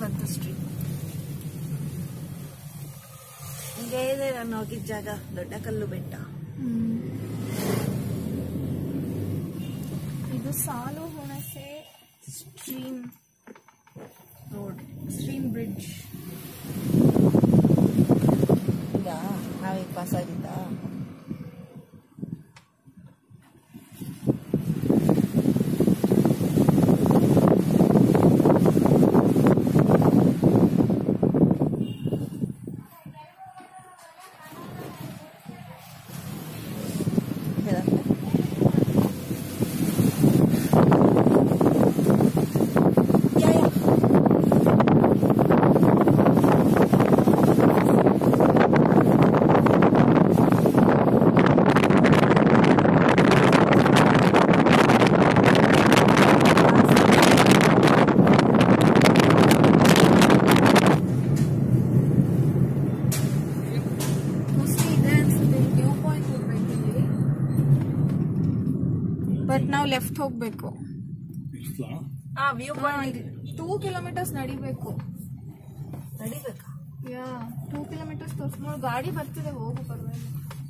ಬಂತು ಸ್ಟ್ರೀಟ್ ಇದೇ ಇದೆ ನಾನು ಹೋಗಿದ್ದ ಜಾಗ ದೊಡ್ಡ ಕಲ್ಲು ಬೆಟ್ಟ ಇದು ಸಾಲು ಹುಣಸೆ ಸ್ಟ್ರೀಮ್ ರೋಡ್ ಸ್ಟ್ರೀಮ್ ಬ್ರಿಡ್ಜ್ ಈಗ ನಾವೀಗ ಪಾಸ್ ಆಗಿದ್ದ ಮೋಸ್ಟ್ಲಿ ಇದೆ ಅನ್ಸುತ್ತೆ ವ್ಯೂ ಪಾಯಿಂಟ್ ಹೋಗ್ಬೇಕು ಇಲ್ಲಿ ಬಟ್ ನಾವು ಲೆಫ್ಟ್ ಹೋಗ್ಬೇಕು ಆ ವ್ಯೂ ಪಾಯಿಂಟ್ ಟೂ ಕಿಲೋಮೀಟರ್ಸ್ ನಡಿಬೇಕು ನಡಿಬೇಕಾ ಯಾ ಟೂ ಕಿಲೋಮೀಟರ್ಸ್ ತೋರ್ಸ್ ನೋಡಿ ಗಾಡಿ ಬರ್ತಿದೆ ಹೋಗು ಪರವಾಗಿಲ್ಲ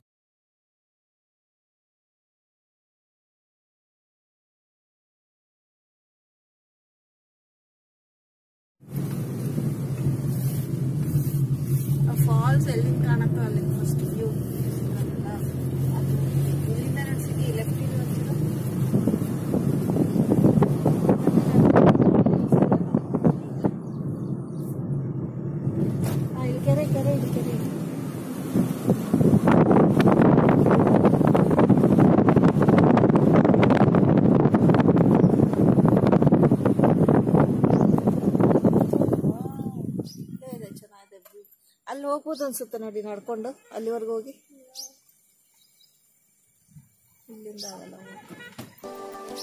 ಫಾಲ್ಸ್ ಎಲ್ಲಿ ಕಾಣತ್ತೋ ಅಲ್ಲಿ ಫಸ್ಟ್ ವ್ಯೂ ಇಲ್ಲಿಂದ ನಡೆಸಿದ್ವಿ ಲೆಫ್ಟ್ ಇಲ್ಲಿ ಕೆರೆ ಕೆರೆ ಇಲ್ಲಿ ಕೆರೆ ಇದೆ. ಇದೆ, ಇದೆ, ಚೆನ್ನಾಗಿದೆ view. ಅಲ್ಲಿ ಹೋಗ್ಬೋದು ಅನ್ಸುತ್ತೆ ನೋಡಿ ನಡ್ಕೊಂಡು ಅಲ್ಲಿವರೆಗೂ ಹೋಗಿ ಇಲ್ಲಿಂದ ಆಗಲ್ಲ ಹೋಗೋಕೆ.